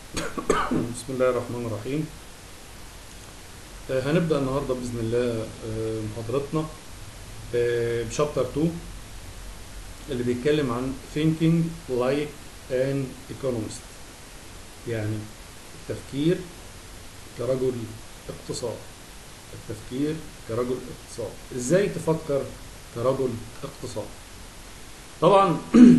بسم الله الرحمن الرحيم آه، هنبدأ النهاردة بإذن الله آه، محاضرتنا آه، بشابتر 2 اللي بيتكلم عن thinking like an economist يعني التفكير كرجل اقتصاد التفكير كرجل اقتصاد ازاي تفكر كرجل اقتصاد طبعا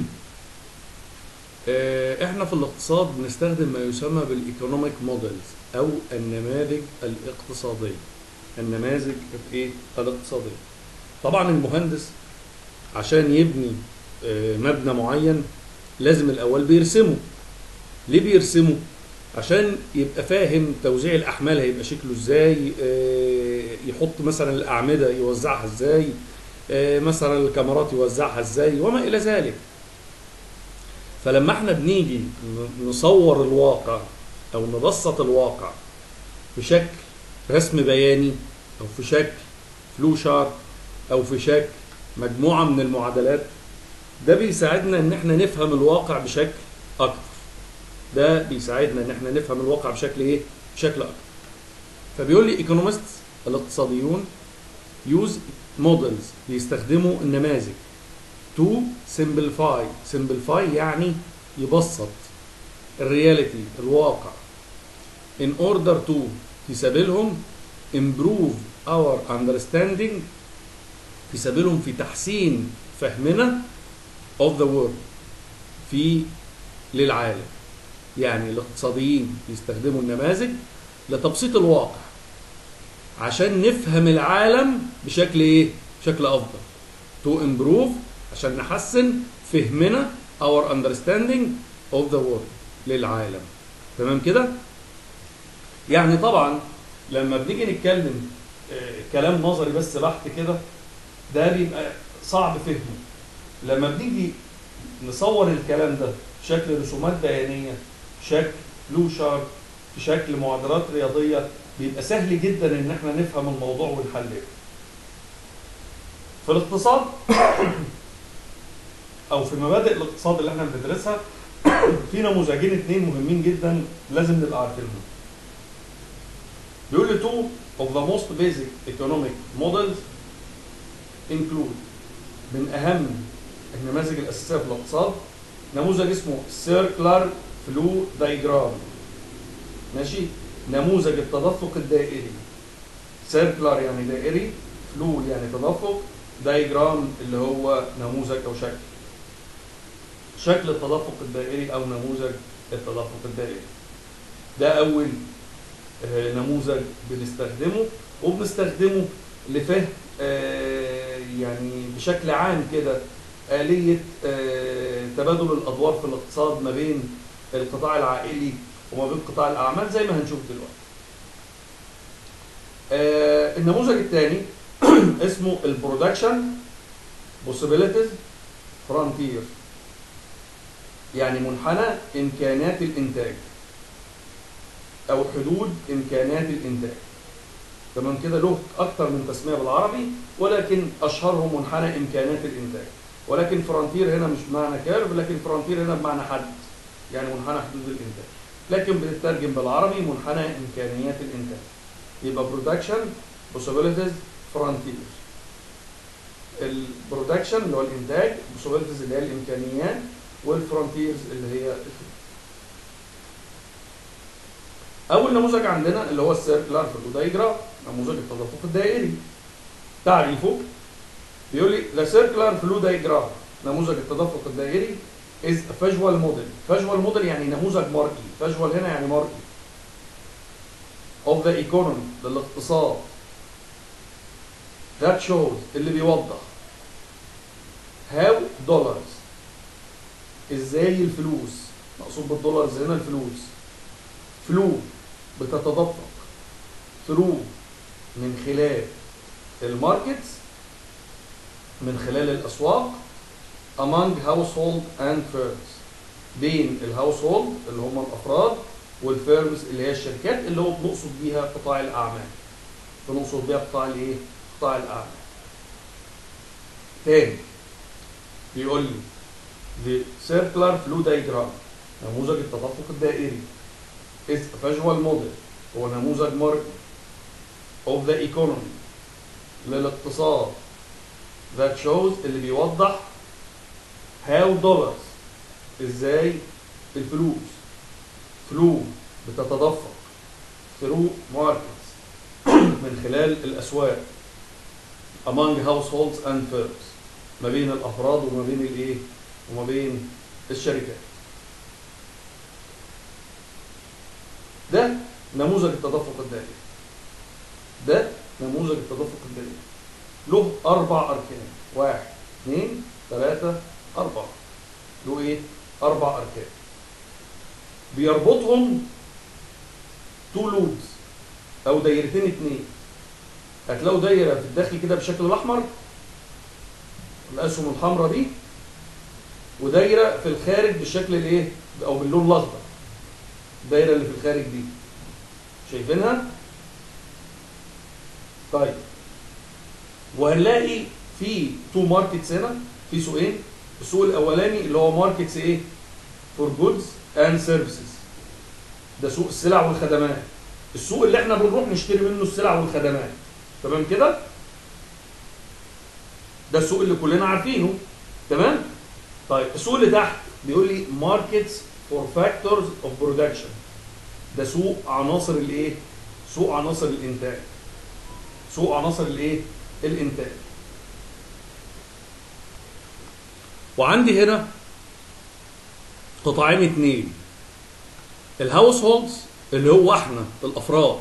آه، احنا في الاقتصاد بنستخدم ما يسمى بالايكونوميك موديلز او النماذج الاقتصاديه النماذج الايه الاقتصاديه طبعا المهندس عشان يبني آه، مبنى معين لازم الاول بيرسمه ليه بيرسمه عشان يبقى فاهم توزيع الاحمال هيبقى شكله ازاي آه، يحط مثلا الاعمده يوزعها ازاي آه، مثلا الكاميرات يوزعها ازاي وما الى ذلك فلما احنا بنيجي ن- نصور الواقع او نبسط الواقع بشكل رسم بياني او في شكل فلو شارت او في شكل مجموعه من المعادلات ده بيساعدنا ان احنا نفهم الواقع بشكل اكتر ده بيساعدنا ان احنا نفهم الواقع بشكل ايه بشكل اكتر فبيقول لي ايكونومستس الاقتصاديون يوز مودلز بيستخدموا النماذج to simplify simplify يعني يبسط الرياليتي الواقع in order to في سبيلهم improve our understanding في سبيلهم في تحسين فهمنا of the world في للعالم يعني الاقتصاديين بيستخدموا النماذج لتبسيط الواقع عشان نفهم العالم بشكل ايه بشكل افضل to improve عشان نحسن فهمنا our understanding of the world للعالم تمام كده يعني طبعا لما بنيجي نتكلم آه، كلام نظري بس بحت كده ده بيبقى صعب فهمه لما بنيجي نصور الكلام ده بشكل رسومات بيانيه بشكل فلو شارت في شكل معادلات رياضيه بيبقى سهل جدا ان احنا نفهم الموضوع ونحلله في الاقتصاد او في مبادئ الاقتصاد اللي احنا بندرسها في نموذجين اتنين مهمين جدا لازم نبقى عارفينهم بيقول لي two of the most basic economic models include من اهم النماذج الاساسيه في الاقتصاد نموذج اسمه circular flow diagram ماشي نموذج التدفق الدائري circular يعني دائري فلو يعني تدفق دايجرام اللي هو نموذج او شكل شكل التدفق الدائري او نموذج التدفق الدائري ده اول آه، نموذج بنستخدمه وبنستخدمه لفهم آه، يعني بشكل عام كده آلية آه، تبادل الأدوار في الاقتصاد ما بين القطاع العائلي وما بين قطاع الأعمال زي ما هنشوف دلوقتي. آه، النموذج الثاني اسمه البرودكشن possibilities frontier يعني منحنى إمكانات الإنتاج أو حدود إمكانات الإنتاج تمام كده له أكتر من تسمية بالعربي ولكن أشهرهم منحنى إمكانات الإنتاج ولكن فرونتير هنا مش بمعنى كيرف لكن فرونتير هنا بمعنى حد يعني منحنى حدود الإنتاج لكن بتترجم بالعربي منحنى إمكانيات الإنتاج يبقى برودكشن possibilities frontier البرودكشن اللي هو الانتاج possibilities اللي هي الامكانيات والفرونتيرز اللي هي الحدود. اول نموذج عندنا اللي هو السيركلار فلو دايجرام نموذج التدفق الدائري تعريفه بيقول لي the circular flow diagram نموذج التدفق الدائري is a visual model visual model يعني نموذج مرئي visual هنا يعني مرئي of the economy للاقتصاد that shows اللي بيوضح how dollars ازاي الفلوس مقصود بالدولارز هنا الفلوس فلو بتتدفق through من خلال الماركتس من خلال الاسواق among household and firms بين الهاوس هولد اللي هم الافراد والفيرمز اللي هي الشركات اللي هو بنقصد بيها قطاع الاعمال بنقصد بيها قطاع الايه؟ قطاع الاعمال. تاني بيقول لي the circular flow diagram نموذج التدفق الدائري is a visual model هو نموذج مرئي of the economy للاقتصاد that shows اللي بيوضح how dollars ازاي الفلوس فلو بتتدفق through markets من خلال الاسواق among households and firms ما بين الافراد وما بين الايه وما بين الشركات ده نموذج التدفق الدائري ده نموذج التدفق الدائري له اربع اركان واحد اثنين ثلاثة أربعة له ايه؟ أربع أركان بيربطهم تو لودز أو دايرتين اتنين هتلاقوا دايرة في الداخل كده بالشكل الأحمر الأسهم الحمراء دي ودايرة في الخارج بالشكل الايه؟ أو باللون الأخضر الدايرة اللي في الخارج دي شايفينها؟ طيب وهنلاقي في تو ماركتس هنا في سوقين السوق الاولاني اللي هو ماركتس ايه فور جودز اند سيرفيسز ده سوق السلع والخدمات السوق اللي احنا بنروح نشتري منه السلع والخدمات تمام كده ده السوق اللي كلنا عارفينه تمام طيب السوق اللي تحت بيقول لي ماركتس فور فاكتورز اوف برودكشن ده سوق عناصر الايه سوق عناصر الانتاج سوق عناصر الايه الانتاج وعندي هنا قطاعين اتنين الهاوس هولدز اللي هو احنا الافراد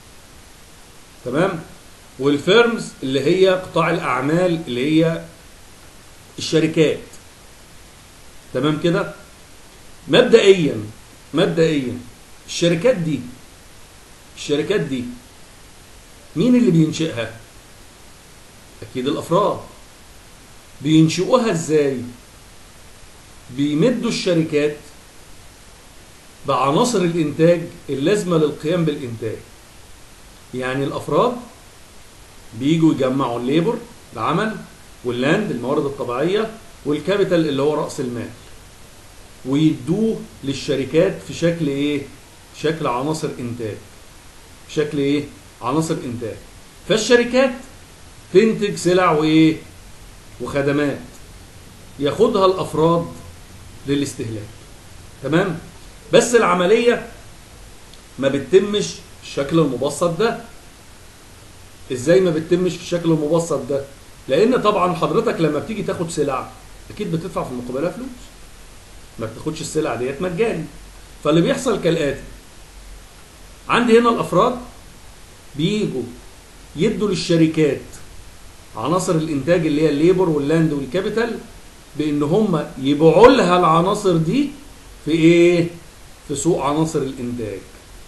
تمام والفيرمز اللي هي قطاع الاعمال اللي هي الشركات تمام كده مبدئيا مبدئيا الشركات دي الشركات دي مين اللي بينشئها اكيد الافراد بينشئوها ازاي بيمدوا الشركات بعناصر الانتاج اللازمه للقيام بالانتاج يعني الافراد بيجوا يجمعوا الليبر العمل واللاند الموارد الطبيعيه والكابيتال اللي هو راس المال ويدوه للشركات في شكل ايه في شكل عناصر انتاج في شكل ايه عناصر انتاج فالشركات تنتج سلع وايه وخدمات ياخدها الافراد للاستهلاك تمام بس العمليه ما بتتمش الشكل المبسط ده ازاي ما بتتمش في الشكل المبسط ده لان طبعا حضرتك لما بتيجي تاخد سلع اكيد بتدفع في مقابلها فلوس ما بتاخدش السلع ديت مجاني فاللي بيحصل كالاتي عندي هنا الافراد بيجوا يدوا للشركات عناصر الانتاج اللي هي الليبر واللاند والكابيتال بان هم يبيعوا لها العناصر دي في ايه في سوق عناصر الانتاج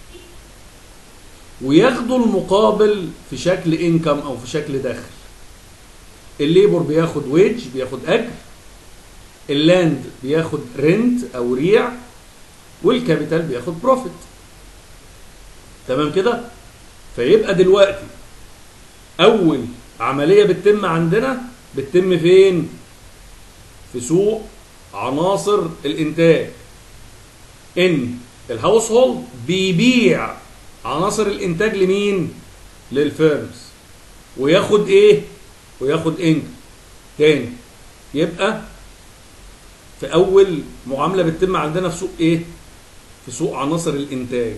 وياخدوا المقابل في شكل انكم او في شكل دخل الليبر بياخد ويج بياخد اجر اللاند بياخد رنت او ريع والكابيتال بياخد بروفيت تمام كده فيبقى دلوقتي اول عمليه بتتم عندنا بتتم فين في سوق عناصر الانتاج ان الهاوس هولد بيبيع عناصر الانتاج لمين للفيرمز وياخد ايه وياخد انك تاني يبقى في اول معامله بتتم عندنا في سوق ايه في سوق عناصر الانتاج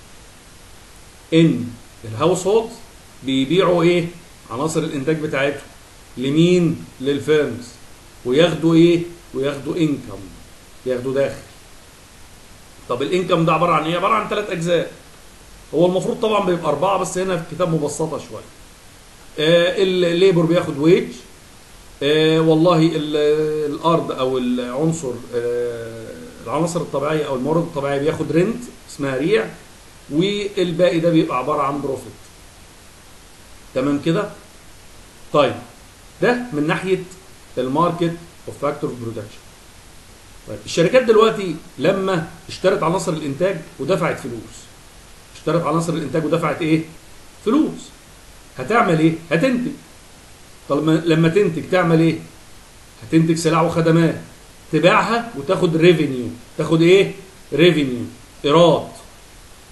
ان الهاوس هولد بيبيعوا ايه عناصر الانتاج بتاعتهم لمين للفيرمز وياخدوا ايه وياخدوا انكم ياخدوا داخل طب الانكم ده عباره عن ايه عباره عن ثلاث اجزاء هو المفروض طبعا بيبقى اربعه بس هنا في الكتاب مبسطه شويه آه الليبر بياخد ويج آه والله الارض او العنصر آه العناصر الطبيعيه او الموارد الطبيعيه بياخد رنت اسمها ريع والباقي ده بيبقى عباره عن بروفيت تمام كده طيب ده من ناحيه الماركت اوف فاكتور برودكشن طيب الشركات دلوقتي لما اشترت عناصر الانتاج ودفعت فلوس اشترت عناصر الانتاج ودفعت ايه فلوس هتعمل ايه هتنتج طب لما تنتج تعمل ايه هتنتج سلع وخدمات تبيعها وتاخد ريفينيو تاخد ايه ريفينيو ايراد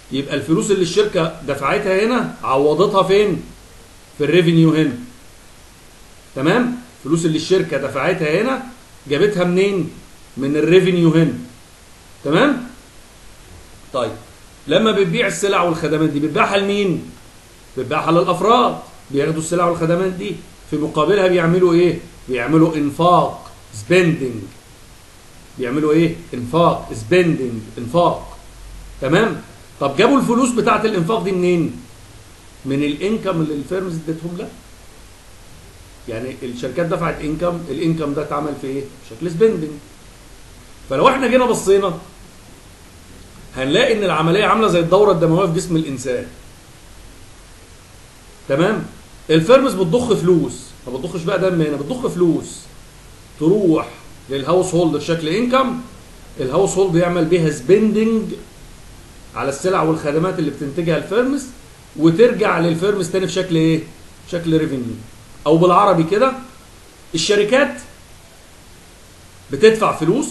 يبقى الفلوس اللي الشركه دفعتها هنا عوضتها فين في الريفينيو هنا تمام فلوس اللي الشركه دفعتها هنا جابتها منين من الريفينيو هنا تمام طيب لما بتبيع السلع والخدمات دي بتبيعها لمين بتبيعها للافراد بياخدوا السلع والخدمات دي في مقابلها بيعملوا ايه بيعملوا انفاق سبيندنج بيعملوا ايه انفاق سبيندنج انفاق تمام طب جابوا الفلوس بتاعه الانفاق دي منين من الانكم اللي الفيرمز ادتهم لها يعني الشركات دفعت انكم الانكم ده اتعمل في ايه شكل سبيندنج فلو احنا جينا بصينا هنلاقي ان العمليه عامله زي الدوره الدمويه في جسم الانسان تمام الفيرمز بتضخ فلوس ما بتضخش بقى دم هنا بتضخ فلوس تروح للهاوس هولد في شكل انكم الهاوس هولد يعمل بيها سبيندنج على السلع والخدمات اللي بتنتجها الفيرمز وترجع للفيرمز تاني في شكل ايه شكل ريفينيو او بالعربي كده الشركات بتدفع فلوس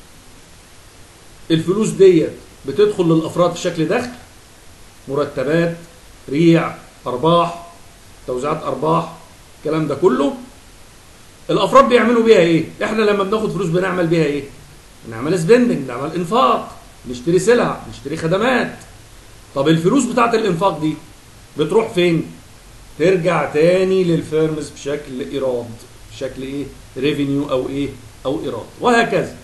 الفلوس ديت بتدخل للافراد في شكل دخل مرتبات ريع ارباح توزيعات ارباح الكلام ده كله الافراد بيعملوا بيها ايه احنا لما بناخد فلوس بنعمل بيها ايه بنعمل سبيندنج بنعمل انفاق نشتري سلع نشتري خدمات طب الفلوس بتاعت الانفاق دي بتروح فين ترجع تاني للفيرمز بشكل ايراد بشكل ايه ريفينيو او ايه او ايراد وهكذا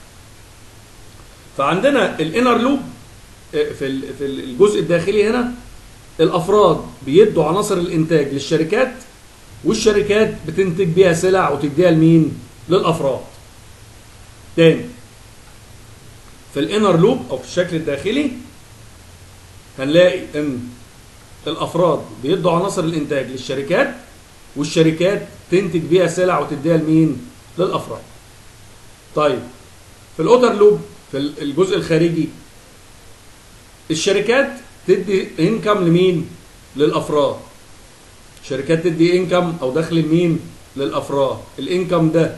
فعندنا الانر لوب في في الجزء الداخلي هنا الافراد بيدوا عناصر الانتاج للشركات والشركات بتنتج بيها سلع وتديها لمين للافراد تاني في الانر لوب او في الشكل الداخلي هنلاقي ان الافراد بيدوا عناصر الانتاج للشركات والشركات تنتج بيها سلع وتديها لمين للافراد طيب في الاوتر لوب في الجزء الخارجي الشركات تدي انكم لمين للافراد شركات تدي انكم او دخل لمين للافراد الانكم ده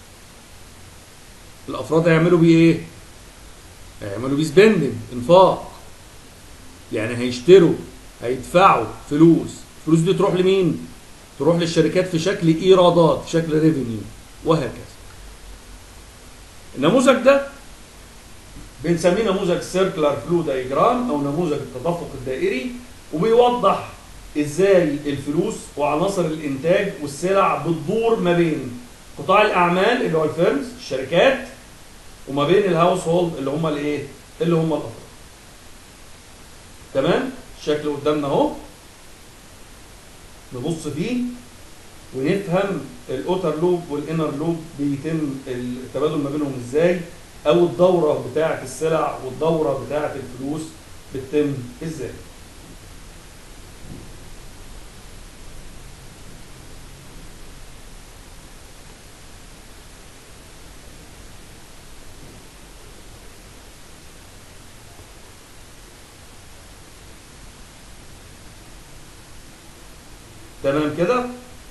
الافراد هيعملوا بيه ايه هيعملوا بيه سبيندنج انفاق يعني هيشتروا هيدفعوا فلوس الفلوس دي تروح لمين تروح للشركات في شكل ايرادات في شكل ريفينيو وهكذا النموذج ده بنسميه نموذج سيركلر فلو دايجرام او نموذج التدفق الدائري وبيوضح ازاي الفلوس وعناصر الانتاج والسلع بتدور ما بين قطاع الاعمال اللي هو الفيرمز الشركات وما بين الهاوس هولد اللي هم الايه اللي هم الافراد تمام الشكل قدامنا اهو نبص فيه ونفهم الاوتر لوب والانر لوب بيتم التبادل ما بينهم ازاي او الدوره بتاعه السلع والدوره بتاعه الفلوس بتتم ازاي تمام كده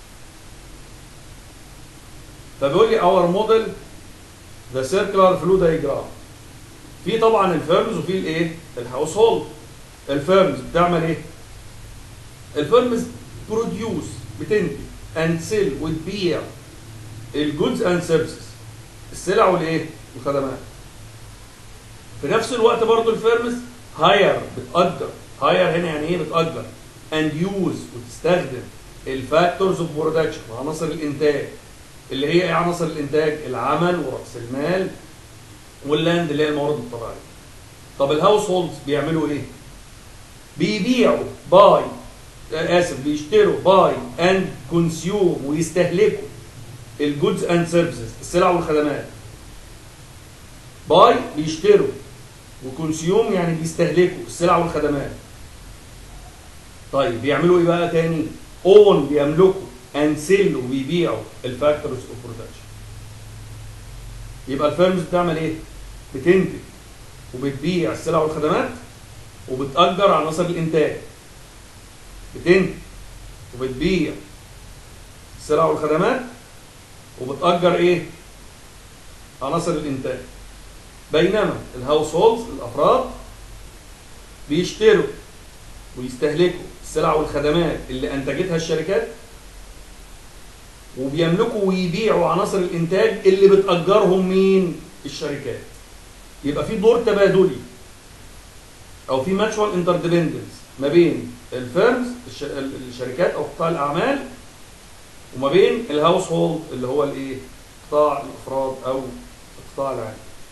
فبيقول لي اور موديل ذا سيركلر فلو دايجرام في طبعا الفيرمز وفي الايه الهاوس هولد الفيرمز بتعمل ايه الفيرمز بروديوس بتنتج اند سيل وتبيع الجودز اند سيرفيسز السلع والايه الخدمات في نفس الوقت برضو الفيرمز هاير بتأجر هاير هنا يعني ايه بتأجر اند يوز وتستخدم الفاكتورز اوف برودكشن عناصر الانتاج اللي هي ايه عناصر الانتاج العمل ورأس المال واللاند اللي هي الموارد الطبيعيه طب الهاوس هولدز بيعملوا ايه بيبيعوا باي اسف بيشتروا باي اند كونسيوم ويستهلكوا الجودز اند سيرفيسز السلع والخدمات باي بيشتروا وكونسيوم يعني بيستهلكوا السلع والخدمات طيب بيعملوا ايه بقى تاني اون بيملكوا اند سيل وبيبيعوا الفاكتورز اوف برودكشن يبقى الفيرمز بتعمل ايه بتنتج وبتبيع السلع والخدمات وبتأجر عناصر الانتاج بتنتج وبتبيع السلع والخدمات وبتأجر ايه عناصر الانتاج بينما الهاوس هولدز الافراد بيشتروا ويستهلكوا السلع والخدمات اللي انتجتها الشركات وبيملكوا ويبيعوا عناصر الانتاج اللي بتاجرهم مين الشركات يبقى في دور تبادلي او في ماتشوال انترديبندنس ما بين الفيرمز الش- الشركات او قطاع الاعمال وما بين الهاوس هولد اللي هو الايه قطاع الافراد او القطاع العام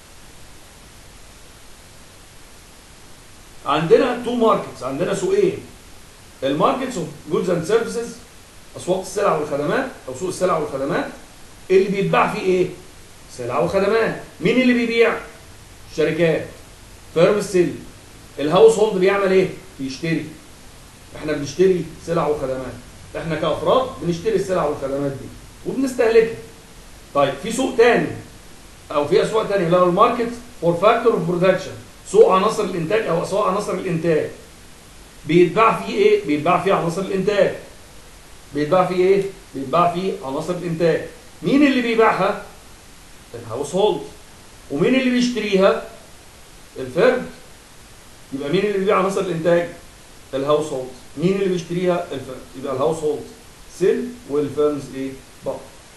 عندنا تو ماركتس عندنا سوقين الماركتس اوف جودز اند سيرفيسز اسواق السلع والخدمات او سوق السلع والخدمات اللي بيتباع فيه ايه سلع وخدمات مين اللي بيبيع شركات فيرم السيل الهاوس هولد بيعمل ايه بيشتري احنا بنشتري سلع وخدمات احنا كافراد بنشتري السلع والخدمات دي وبنستهلكها طيب في سوق تاني او في اسواق تانية اللي هو الماركت فور فاكتور اوف برودكشن سوق عناصر الانتاج او اسواق عناصر الانتاج بيتباع فيه ايه بيتباع فيه عناصر الانتاج بيتباع فيه ايه بيتباع فيه عناصر الانتاج مين اللي بيبيعها الهاوس هولد ومين اللي بيشتريها الفرد يبقى مين اللي بيبيع عناصر الانتاج الهاوس هولد مين اللي بيشتريها الفرد يبقى الهاوس هولد سيل والفيرمز ايه بقى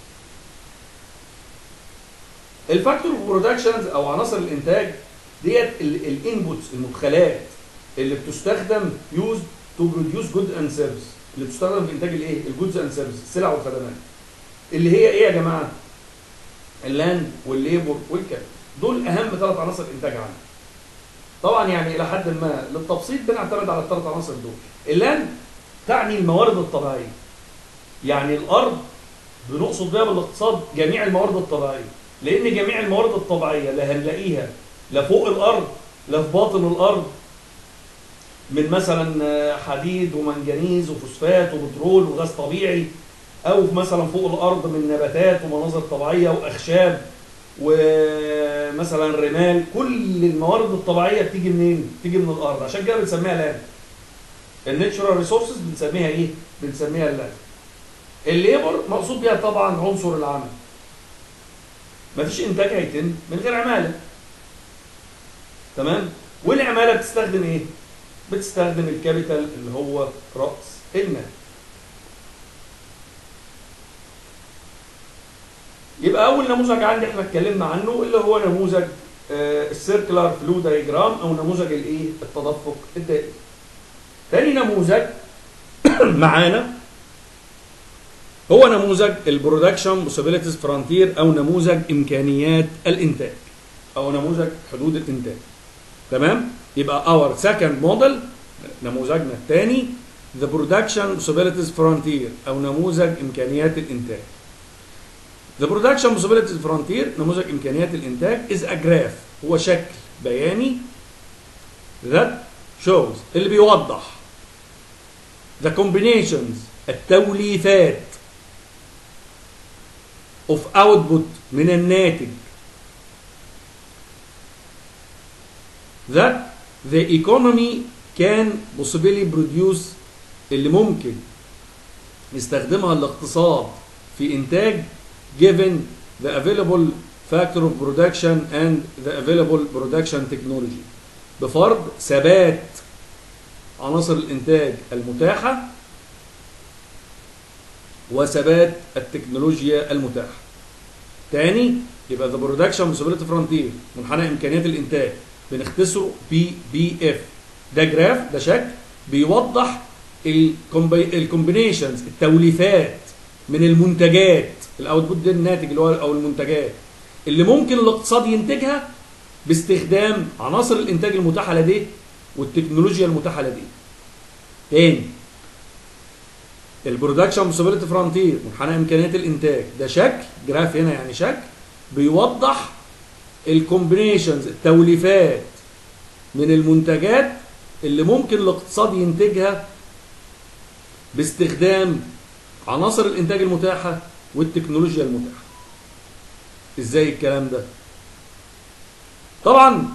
الفاكتور اوف برودكشنز او عناصر الانتاج ديت الانبوتس المدخلات اللي بتستخدم يوز تو بروديوس جود اند سيرفيس اللي بتستخدم في انتاج الايه الجودز اند سيرفيس السلع والخدمات اللي هي ايه يا جماعه اللاند والليبر والكاب دول اهم ثلاث عناصر انتاج عندنا طبعا يعني الى حد ما للتبسيط بنعتمد على الثلاث عناصر دول اللاند تعني الموارد الطبيعيه يعني الارض بنقصد بيها بالاقتصاد جميع الموارد الطبيعيه لان جميع الموارد الطبيعيه لا هنلاقيها لا فوق الارض لا في باطن الارض من مثلا حديد ومنجنيز وفوسفات وبترول وغاز طبيعي او مثلا فوق الارض من نباتات ومناظر طبيعيه واخشاب ومثلا رمال كل الموارد الطبيعيه بتيجي منين؟ بتيجي من الارض عشان كده بنسميها لاند الناتشورال ريسورسز بنسميها ايه؟ بنسميها اللاند الليبر مقصود بيها طبعا عنصر العمل مفيش انتاج هيتم من غير عماله تمام والعماله بتستخدم ايه بتستخدم الكابيتال اللي هو راس المال يبقى اول نموذج عندي احنا اتكلمنا عنه اللي هو نموذج السيركلر فلو دايجرام او نموذج الايه التدفق الدائري تاني نموذج معانا هو نموذج البرودكشن بوسيبيليتيز فرونتير او نموذج امكانيات الانتاج او نموذج حدود الانتاج تمام يبقى اور سكند موديل نموذجنا الثاني ذا برودكشن بوسيبيليتيز فرونتير او نموذج امكانيات الانتاج The production possibilities frontier نموذج امكانيات الانتاج is a graph هو شكل بياني that shows اللي بيوضح the combinations التوليفات of output من الناتج that the economy can possibly produce اللي ممكن يستخدمها الاقتصاد في انتاج given the available factor of production and the available production technology بفرض ثبات عناصر الانتاج المتاحه وثبات التكنولوجيا المتاحه تاني يبقى the production possibility frontier منحنى امكانيات الانتاج بنختصره بي بي اف ده جراف ده شكل بيوضح الكومبينيشنز التوليفات من المنتجات الاوتبوت ده الناتج اللي هو او المنتجات اللي ممكن الاقتصاد ينتجها باستخدام عناصر الانتاج المتاحه لديه والتكنولوجيا المتاحه لديه. تاني البرودكشن بوسيبيليتي فرونتير منحنى امكانيات الانتاج ده شكل جراف هنا يعني شكل بيوضح الكومبينيشنز التوليفات من المنتجات اللي ممكن الاقتصاد ينتجها باستخدام عناصر الانتاج المتاحه والتكنولوجيا المتاحه ازاي الكلام ده طبعا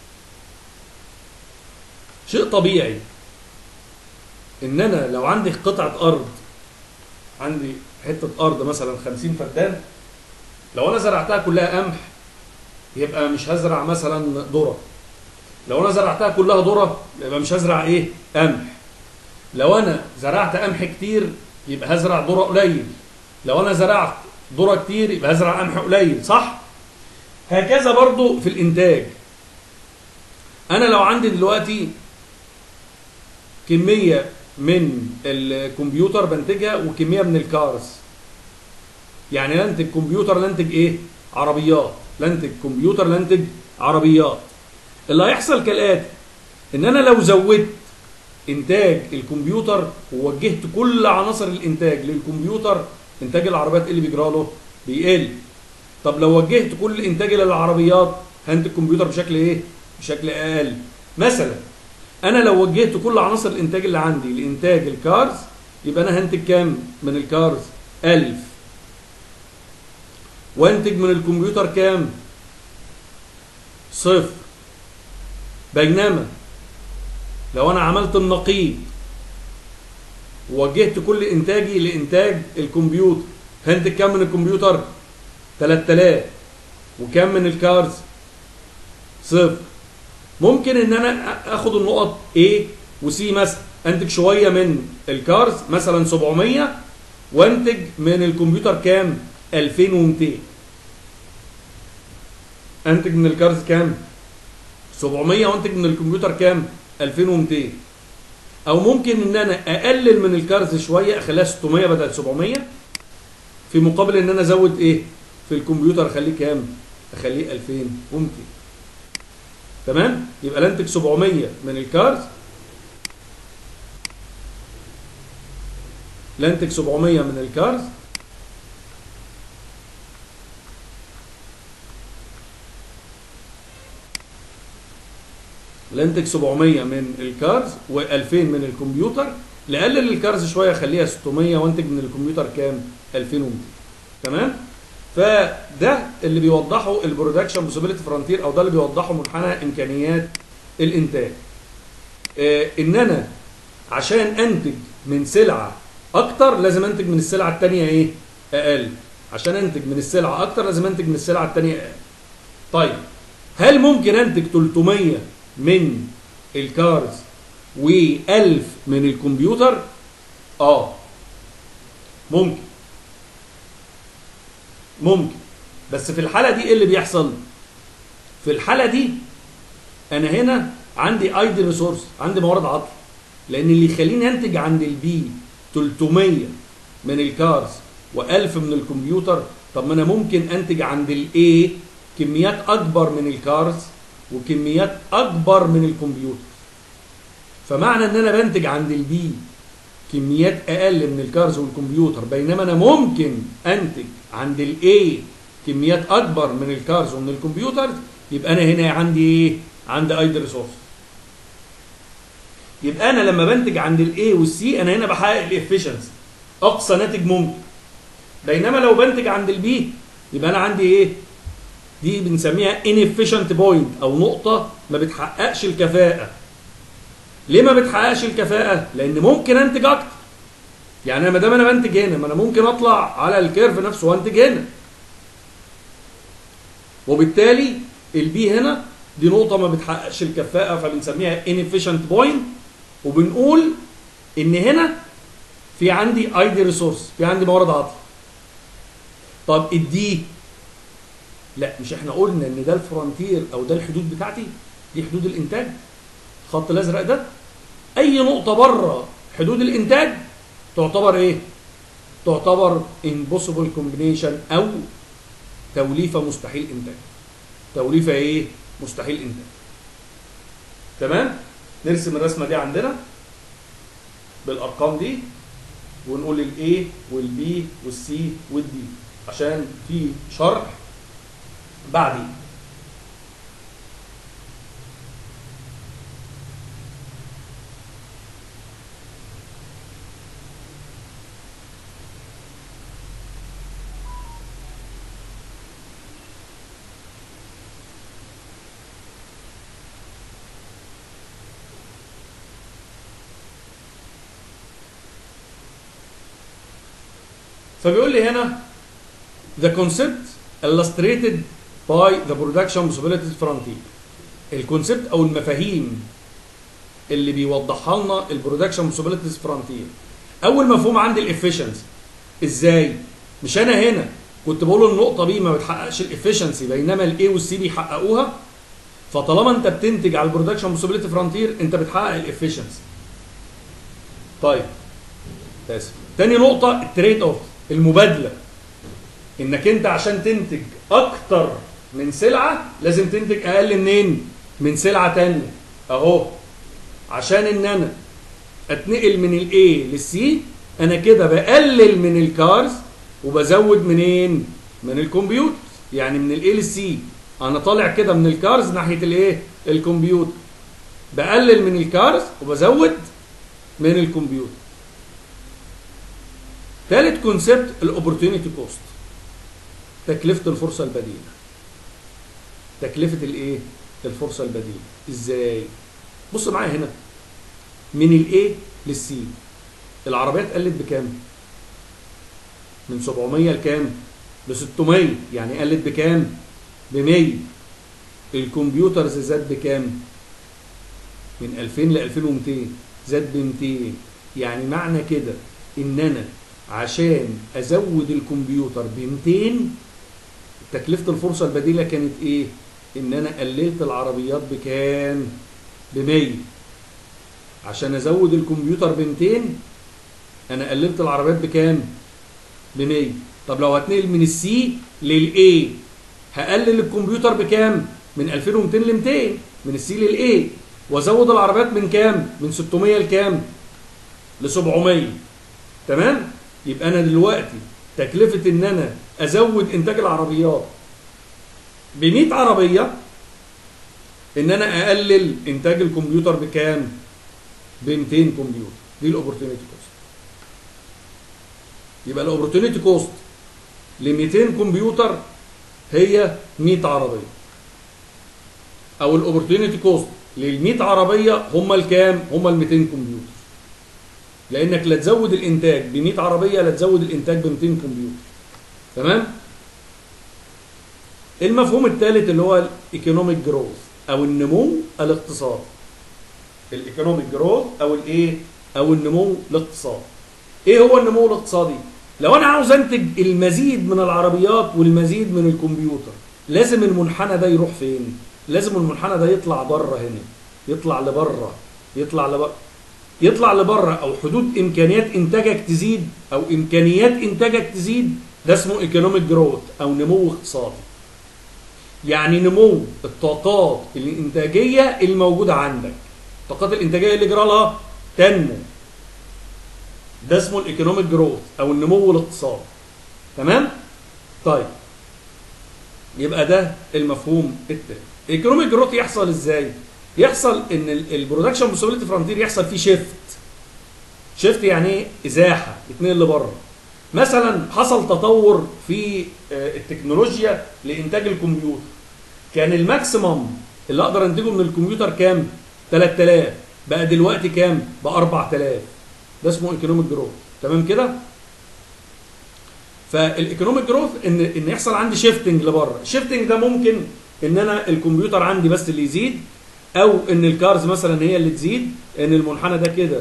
شيء طبيعي ان انا لو عندي قطعه ارض عندي حته ارض مثلا 50 فدان لو انا زرعتها كلها قمح يبقى مش هزرع مثلا ذره لو انا زرعتها كلها ذره يبقى مش هزرع ايه قمح لو انا زرعت قمح كتير يبقى هزرع ذره قليل لو انا زرعت ذره كتير يبقى هزرع قمح قليل صح هكذا برضو في الانتاج انا لو عندي دلوقتي كميه من الكمبيوتر بنتجها وكميه من الكارز يعني لنتج كمبيوتر لنتج ايه عربيات لنتج كمبيوتر لنتج عربيات اللي هيحصل كالاتي ان انا لو زودت انتاج الكمبيوتر ووجهت كل عناصر الانتاج للكمبيوتر انتاج العربيات إيه اللي بيجرى له بيقل طب لو وجهت كل انتاجي للعربيات هنتج الكمبيوتر بشكل ايه بشكل اقل مثلا انا لو وجهت كل عناصر الانتاج اللي عندي لانتاج الكارز يبقى انا هنتج كام من الكارز 1000 وانتج من الكمبيوتر كام صفر بينما لو انا عملت النقيض ووجهت كل انتاجي لانتاج الكمبيوتر هنتج كام من الكمبيوتر 3000 وكام من الكارز صفر ممكن ان انا اخد النقط A و C مثلا انتج شويه من الكارز مثلا 700 وانتج من الكمبيوتر كام 2200 انتج من الكارز كام 700 وانتج من الكمبيوتر كام 2200 او ممكن ان انا اقلل من الكارز شويه اخليها 600 بدل 700 في مقابل ان انا ازود ايه في الكمبيوتر اخليه كام اخليه 2200 تمام يبقى لنتج 700 من الكارز لنتج 700 من الكارز لنتج 700 من الكارز و2000 من الكمبيوتر لقلل الكارز شويه خليها 600 وانتج من الكمبيوتر كام 2200 تمام فده اللي بيوضحه البرودكشن بوسيبيليتي فرونتير او ده اللي بيوضحه منحنى امكانيات الانتاج آه ان انا عشان انتج من سلعه اكتر لازم انتج من السلعه الثانيه ايه اقل عشان انتج من السلعه اكتر لازم انتج من السلعه الثانيه اقل طيب هل ممكن انتج 300 من الكارز و1000 من الكمبيوتر اه ممكن ممكن بس في الحاله دي ايه اللي بيحصل في الحاله دي انا هنا عندي ايدي ريسورس عندي موارد عطل لان اللي يخليني انتج عند البي 300 من الكارز و1000 من الكمبيوتر طب ما انا ممكن انتج عند الاي كميات اكبر من الكارز وكميات اكبر من الكمبيوتر فمعنى ان انا بنتج عند البي كميات اقل من الكارز والكمبيوتر بينما انا ممكن انتج عند الاي كميات اكبر من الكارز ومن الكمبيوتر يبقى انا هنا عندي ايه عندي ايدل ريسورس يبقى انا لما بنتج عند الاي والسي انا هنا بحقق الافشنسي اقصى ناتج ممكن بينما لو بنتج عند البي يبقى انا عندي ايه دي بنسميها inefficient point او نقطه ما بتحققش الكفاءه ليه ما بتحققش الكفاءه لان ممكن انتج اكتر يعني انا ما دام انا بنتج هنا ما انا ممكن اطلع على الكيرف نفسه وانتج هنا وبالتالي البي هنا دي نقطة ما بتحققش الكفاءة فبنسميها inefficient point وبنقول إن هنا في عندي ايدي ريسورس في عندي موارد عطل طب الدي لا مش احنا قلنا ان ده الفرونتير او ده الحدود بتاعتي دي حدود الانتاج الخط الازرق ده اي نقطه بره حدود الانتاج تعتبر ايه تعتبر impossible combination او توليفه مستحيل انتاج توليفه ايه مستحيل انتاج تمام نرسم الرسمه دي عندنا بالارقام دي ونقول الاي والبي والسي والدي عشان في شرح بعدين فبيقول لي هنا the concept illustrated by the production possibilities frontier الكونسبت او المفاهيم اللي بيوضحها لنا البرودكشن بوسيبيليتيز فرونتير اول مفهوم عندي الافشنسي ازاي مش انا هنا كنت بقول النقطه بي ما بتحققش الافشنسي بينما الاي والسي بيحققوها فطالما انت بتنتج على البرودكشن بوسيبيليتي فرونتير انت بتحقق الافشنسي طيب اسف تاني نقطه التريد اوف المبادله انك انت عشان تنتج اكتر من سلعه لازم تنتج اقل منين من سلعه تانية اهو عشان ان انا اتنقل من الاي للسي انا كده بقلل من الكارز وبزود منين من الكمبيوتر يعني من الاي للسي انا طالع كده من الكارز ناحيه الايه الكمبيوتر بقلل من الكارز وبزود من الكمبيوتر ثالث كونسبت الاوبورتيونيتي كوست تكلفه الفرصه البديله تكلفه الايه الفرصه البديله ازاي بص معايا هنا من الاي للسي العربيات قلت بكام من 700 لكام ل 600 يعني قلت بكام ب 100 الكمبيوترز زاد بكام من 2000 ل 2200 زاد ب 200 يعني معنى كده ان انا عشان ازود الكمبيوتر ب 200 تكلفه الفرصه البديله كانت ايه ان انا قللت العربيات بكام ب 100 عشان ازود الكمبيوتر ب 200 انا قللت العربيات بكام ب 100 طب لو هتنقل من السي للاي هقلل الكمبيوتر بكام من 2200 ل 200 من السي للاي وازود العربيات من كام من 600 لكام ل 700 تمام يبقى انا دلوقتي تكلفه ان انا ازود انتاج العربيات ب 100 عربيه ان انا اقلل انتاج الكمبيوتر بكام ب 200 كمبيوتر دي الاوبورتيونيتي كوست يبقى الاوبورتيونيتي كوست ل 200 كمبيوتر هي 100 عربيه او الاوبورتيونيتي كوست لل 100 عربيه هم الكام هم ال 200 كمبيوتر لانك لا تزود الانتاج ب 100 عربيه لا تزود الانتاج ب 200 كمبيوتر تمام المفهوم الثالث اللي هو الايكونوميك جروث او النمو الاقتصادي الايكونوميك جروث او الايه او النمو الاقتصادي ايه هو النمو الاقتصادي لو انا عاوز انتج المزيد من العربيات والمزيد من الكمبيوتر لازم المنحنى ده يروح فين لازم المنحنى ده يطلع بره هنا يطلع لبره يطلع لبره يطلع لبره او حدود امكانيات انتاجك تزيد او امكانيات انتاجك تزيد ده اسمه ايكونوميك جروث او نمو اقتصادي يعني نمو الطاقات الانتاجيه الموجوده عندك الطاقات الانتاجيه اللي جرى لها تنمو ده اسمه الايكونوميك جروث او النمو الاقتصادي تمام طيب يبقى ده المفهوم التاني الايكونوميك جروث يحصل ازاي يحصل ان البرودكشن بوسيبيليتي فرونتير يحصل فيه شيفت شيفت يعني ايه ازاحه اتنين لبره مثلا حصل تطور في التكنولوجيا لانتاج الكمبيوتر كان الماكسيمم اللي اقدر انتجه من الكمبيوتر كام 3000 بقى دلوقتي كام ب 4000 ده اسمه ايكونوميك جروث تمام كده فالايكونوميك جروث ان ان يحصل عندي شيفتنج لبره الشيفتنج ده ممكن ان انا الكمبيوتر عندي بس اللي يزيد او ان الكارز مثلا هي اللي تزيد ان المنحنى ده كده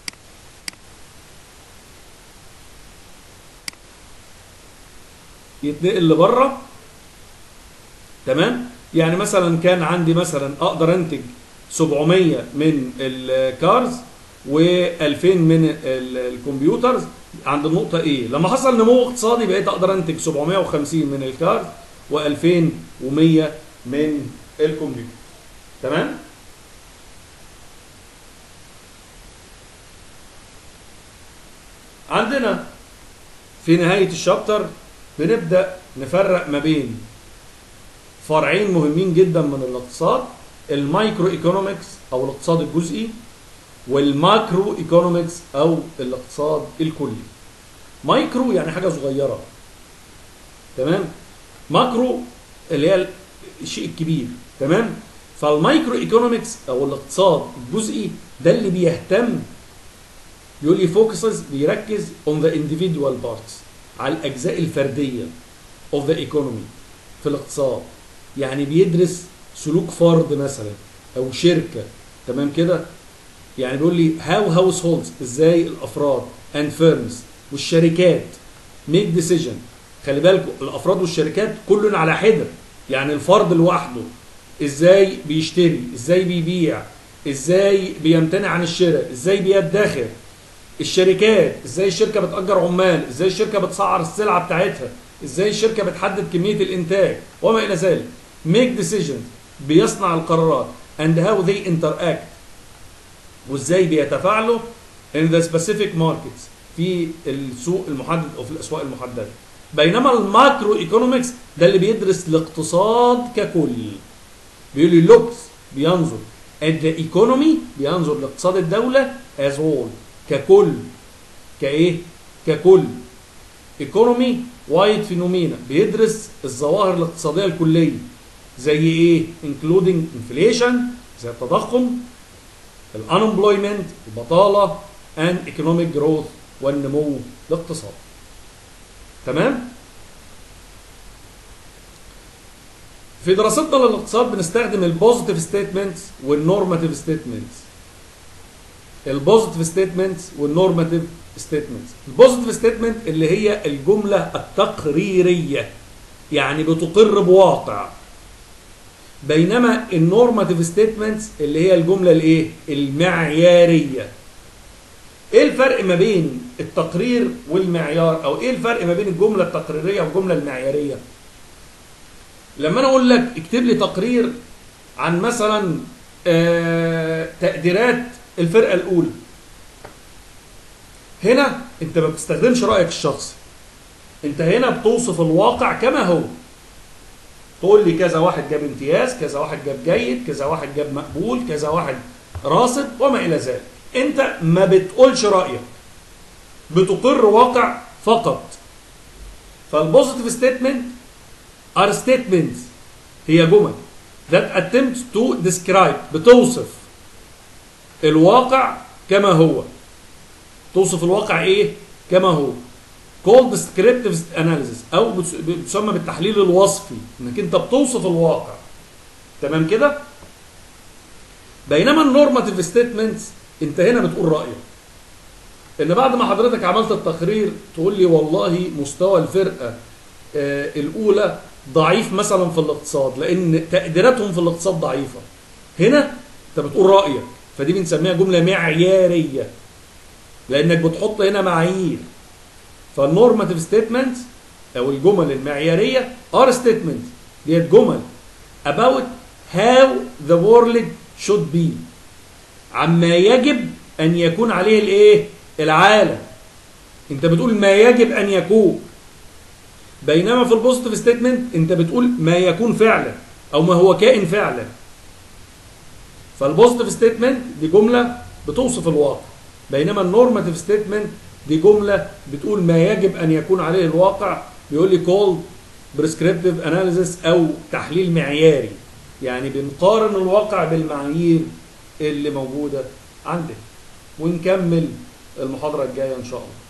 يتنقل لبره تمام يعني مثلا كان عندي مثلا اقدر انتج 700 من الكارز و2000 من الكمبيوترز عند النقطة ايه لما حصل نمو اقتصادي بقيت اقدر انتج 750 من الكارز و2100 من الكمبيوتر تمام عندنا في نهاية الشابتر بنبدأ نفرق ما بين فرعين مهمين جدا من الاقتصاد المايكرو ايكونومكس او الاقتصاد الجزئي والماكرو ايكونومكس او الاقتصاد الكلي مايكرو يعني حاجه صغيره تمام ماكرو اللي هي الشيء الكبير تمام فالمايكرو ايكونومكس او الاقتصاد الجزئي ده اللي بيهتم يقول لي فوكسز بيركز on the individual parts على الاجزاء الفرديه of the economy في الاقتصاد يعني بيدرس سلوك فرد مثلا او شركه تمام كده يعني بيقول لي هاو هاوس هولدز ازاي الافراد اند فيرمز والشركات ميك ديسيجن خلي بالكم الافراد والشركات كل على حده يعني الفرد لوحده ازاي بيشتري ازاي بيبيع ازاي بيمتنع عن الشراء ازاي بيدخر الشركات ازاي الشركه بتاجر عمال ازاي الشركه بتسعر السلعه بتاعتها ازاي الشركه بتحدد كميه الانتاج وما الى ذلك make decisions بيصنع القرارات and how they interact وازاي بيتفاعلوا in the specific markets في السوق المحدد او في الاسواق المحدده بينما الماكرو ايكونومكس ده اللي بيدرس الاقتصاد ككل بيقول لي looks بينظر at the economy بينظر لاقتصاد الدوله as whole ككل كايه ككل economy وايد فينومينا بيدرس الظواهر الاقتصاديه الكليه زي ايه including inflation زي التضخم الانemployment البطاله and economic growth والنمو الاقتصادي تمام في دراستنا للاقتصاد بنستخدم البوزيتيف ستيتمنتس والنورماتيف ستيتمنتس البوزيتيف ستيتمنتس والنورماتيف ستيتمنتس البوزيتيف ستيتمنت اللي هي الجمله التقريريه يعني بتقر بواقع بينما النورماتيف ستيتمنتس اللي هي الجمله الايه المعياريه ايه الفرق ما بين التقرير والمعيار او ايه الفرق ما بين الجمله التقريريه والجمله المعياريه لما انا اقول لك اكتب لي تقرير عن مثلا آه تقديرات الفرقه الاولى هنا انت ما بتستخدمش رايك الشخصي انت هنا بتوصف الواقع كما هو تقول لي كذا واحد جاب امتياز كذا واحد جاب جيد كذا واحد جاب مقبول كذا واحد راصد وما الى ذلك انت ما بتقولش رايك بتقر واقع فقط فالبوزيتيف ستيتمنت ار ستيتمنتس هي جمل that attempt to describe بتوصف الواقع كما هو توصف الواقع ايه كما هو called descriptive analysis او بتسمى بالتحليل الوصفي انك انت بتوصف الواقع تمام كده بينما النورماتيف ستيتمنتس انت هنا بتقول رايك ان بعد ما حضرتك عملت التقرير تقول لي والله مستوى الفرقه آه الاولى ضعيف مثلا في الاقتصاد لان تقديراتهم في الاقتصاد ضعيفه هنا انت بتقول رايك فدي بنسميها جمله معياريه لانك بتحط هنا معايير فالنورماتيف ستيتمنتس او الجمل المعياريه ار ستيتمنت ديت جمل about how the world should be عما يجب ان يكون عليه الايه العالم انت بتقول ما يجب ان يكون بينما في البوزيتيف ستيتمنت انت بتقول ما يكون فعلا او ما هو كائن فعلا فالبوزيتيف ستيتمنت دي جمله بتوصف الواقع بينما النورماتيف ستيتمنت دي جمله بتقول ما يجب ان يكون عليه الواقع بيقول لي كول بريسكريبتيف اناليسيس او تحليل معياري يعني بنقارن الواقع بالمعايير اللي موجوده عندنا ونكمل المحاضره الجايه ان شاء الله